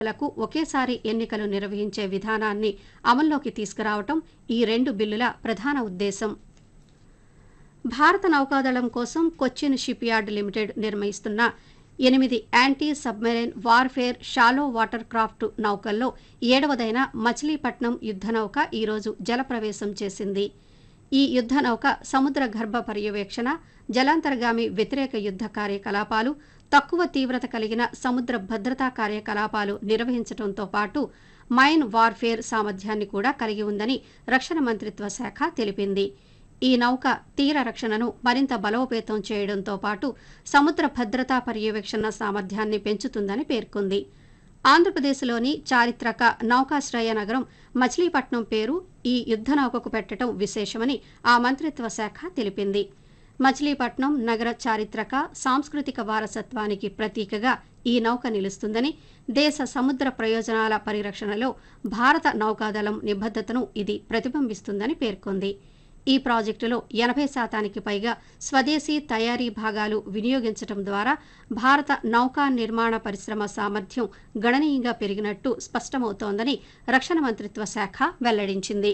లకు ఒకేసారి ఎన్నికలు నిర్వహించే విధానాన్ని అమల్లోకి తీసుకురావటం ఈ రెండు బిల్లుల ప్రధాన ఉద్దేశం భారత నౌకాదళం కోసం కొచ్చిన్ షిప్ యార్డ్ లిమిటెడ్ నిర్మిస్తున్న ఎనిమిది anti submarine warfare shallow water craft నౌకల్లో ఏడవదైన మచిలీపట్నం యుద్ధ నౌక ఈరోజు జలప్రవేశం చేసింది ఈ యుద్ధ నౌక సముద్ర గర్భ పర్యవేక్షణ జలాంతర్గామి వ్యతిరేక యుద్ధ కార్యకలాపాలు తక్కువ తీవ్రత కలిగిన సముద్ర భద్రతా కార్యకలాపాలు నిర్వహించడంతో పాటు మైన్ వార్ఫేర్ సామర్థ్యాన్ని కూడా కలిగి ఉందని రక్షణ మంత్రిత్వ శాఖ తెలిపింది ఈ నౌక తీర రక్షణను మరింత బలోపేతం చేయడంతో పాటు సముద్ర భద్రతా పర్యవేక్షణ సామర్థ్యాన్ని పెంచుతుందని పేర్కొంది ఆంధ్రప్రదేశ్లోని చారిత్రక నౌకాశ్రయ నగరం మచిలీపట్నం పేరు ఈ యుద్ధ నౌకకు పెట్టడం విశేషమని ఆ మంత్రిత్వ శాఖ తెలిపింది మచిలీపట్నం నగర చారిత్రక సాంస్కృతిక వారసత్వానికి ప్రతీకగా ఈ నౌక నిలుస్తుందని దేశ సముద్ర ప్రయోజనాల పరిరక్షణలో భారత నౌకాదళం నిబద్ధతను ఇది ప్రతిబింబిస్తుందని పేర్కొంది ఈ ప్రాజెక్టులో ఎనభై శాతానికి పైగా స్వదేశీ తయారీ భాగాలు వినియోగించడం ద్వారా భారత నౌకా నిర్మాణ పరిశ్రమ సామర్థ్యం గణనీయంగా పెరిగినట్టు స్పష్టమవుతోందని రక్షణ మంత్రిత్వ శాఖ వెల్లడించింది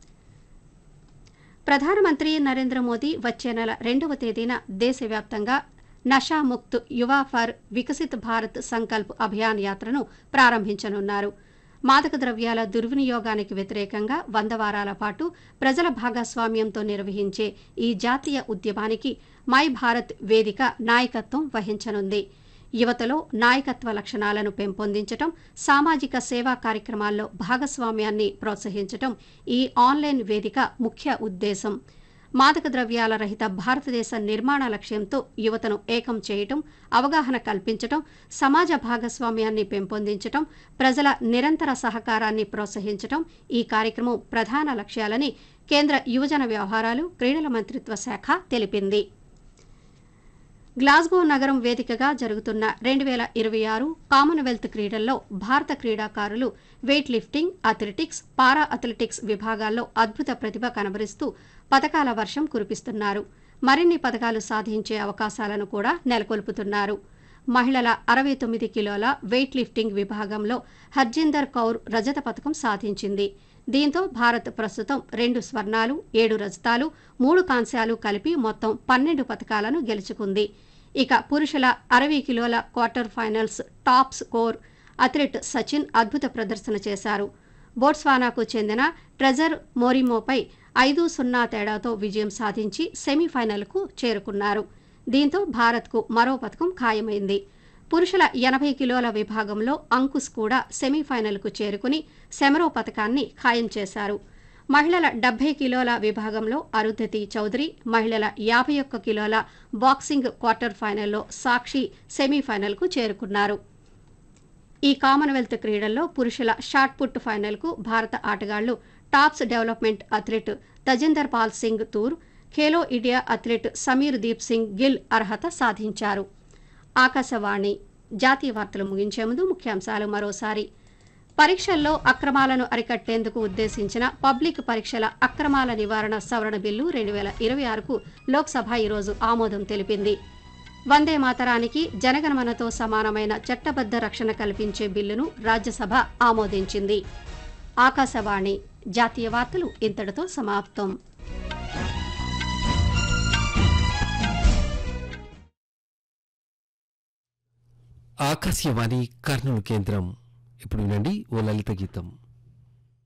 ప్రధానమంత్రి నరేంద్ర మోదీ వచ్చే నెల రెండవ తేదీన దేశవ్యాప్తంగా నషాముక్త్ యువ ఫర్ వికసిత్ భారత్ సంకల్ప్ అభియాన్ యాత్రను ప్రారంభించనున్నారు మాదక ద్రవ్యాల దుర్వినియోగానికి వ్యతిరేకంగా వంద వారాల పాటు ప్రజల భాగస్వామ్యంతో నిర్వహించే ఈ జాతీయ ఉద్యమానికి మై భారత్ వేదిక నాయకత్వం వహించనుంది యువతలో నాయకత్వ లక్షణాలను పెంపొందించటం సామాజిక సేవా కార్యక్రమాల్లో భాగస్వామ్యాన్ని ప్రోత్సహించటం ఈ ఆన్లైన్ వేదిక ముఖ్య ఉద్దేశం మాదక ద్రవ్యాల రహిత భారతదేశ నిర్మాణ లక్ష్యంతో యువతను ఏకం చేయటం అవగాహన కల్పించటం సమాజ భాగస్వామ్యాన్ని పెంపొందించటం ప్రజల నిరంతర సహకారాన్ని ప్రోత్సహించటం ఈ కార్యక్రమం ప్రధాన లక్ష్యాలని కేంద్ర యువజన వ్యవహారాలు క్రీడల మంత్రిత్వ శాఖ తెలిపింది గ్లాస్గో నగరం వేదికగా జరుగుతున్న రెండు వేల ఇరవై ఆరు కామన్వెల్త్ క్రీడల్లో భారత క్రీడాకారులు weightlifting athletics para athletics విభాగాల్లో అద్భుత ప్రతిభ కనబరుస్తూ పథకాల వర్షం కురిపిస్తున్నారు మరిన్ని పథకాలు సాధించే అవకాశాలను కూడా నెలకొల్పుతున్నారు మహిళల అరవై తొమ్మిది కిలోల వెయిట్ లిఫ్టింగ్ విభాగంలో హర్జిందర్ కౌర్ రజత పథకం సాధించింది దీంతో భారత్ ప్రస్తుతం రెండు స్వర్ణాలు ఏడు రజతాలు మూడు కాంస్యాలు కలిపి మొత్తం పన్నెండు పథకాలను గెలుచుకుంది ఇక పురుషుల అరవై కిలోల quarter finals top score athlete Sachin అద్భుత ప్రదర్శన చేశారు బోట్స్వానాకు చెందిన ట్రెజర్ మోరిమోపై ఐదు సున్నా తేడాతో విజయం సాధించి సెమీఫైనల్కు చేరుకున్నారు దీంతో భారత్కు మరో పథకం ఖాయమైంది పురుషుల ఎనభై కిలోల విభాగంలో అంకుశ్ కూడా సెమీఫైనల్కు చేరుకుని సెమరో పథకాన్ని ఖాయం చేశారు మహిళల డెబ్బై కిలోల విభాగంలో అరుంధతి చౌదరి మహిళల యాభై ఒక్క కిలోల బాక్సింగ్ క్వార్టర్ ఫైనల్లో సాక్షి సెమీఫైనల్కు చేరుకున్నారు ఈ కామన్వెల్త్ క్రీడల్లో పురుషుల షాట్ పుట్ ఫైనల్కు భారత ఆటగాళ్లు TOPS development athlete Tajinder Pal Singh Toor Khelo India athlete Sameer Deep Singh Gill అర్హత సాధించారు ఆకాశవాణి జాతీయ వార్తలు ముగించే ముందు ముఖ్యాంశాలు మరోసారి పరీక్షల్లో అక్రమాలను అరికట్టేందుకు ఉద్దేశించిన పబ్లిక్ పరీక్షల అక్రమాల నివారణ సవరణ బిల్లు రెండు వేల ఇరవై ఆరుకు లోక్సభ ఈరోజు ఆమోదం తెలిపింది వందే మాతరానికి జనగణమనతో సమానమైన చట్టబద్ధ రక్షణ కల్పించే బిల్లును రాజ్యసభ ఆమోదించింది ఆకాశవాణి జాతీయ వార్తలు ఇంతటితో సమాప్తం ఆకాశవాణి కర్నూలు కేంద్రం ఇప్పుడు వినండి ఓ లలిత గీతం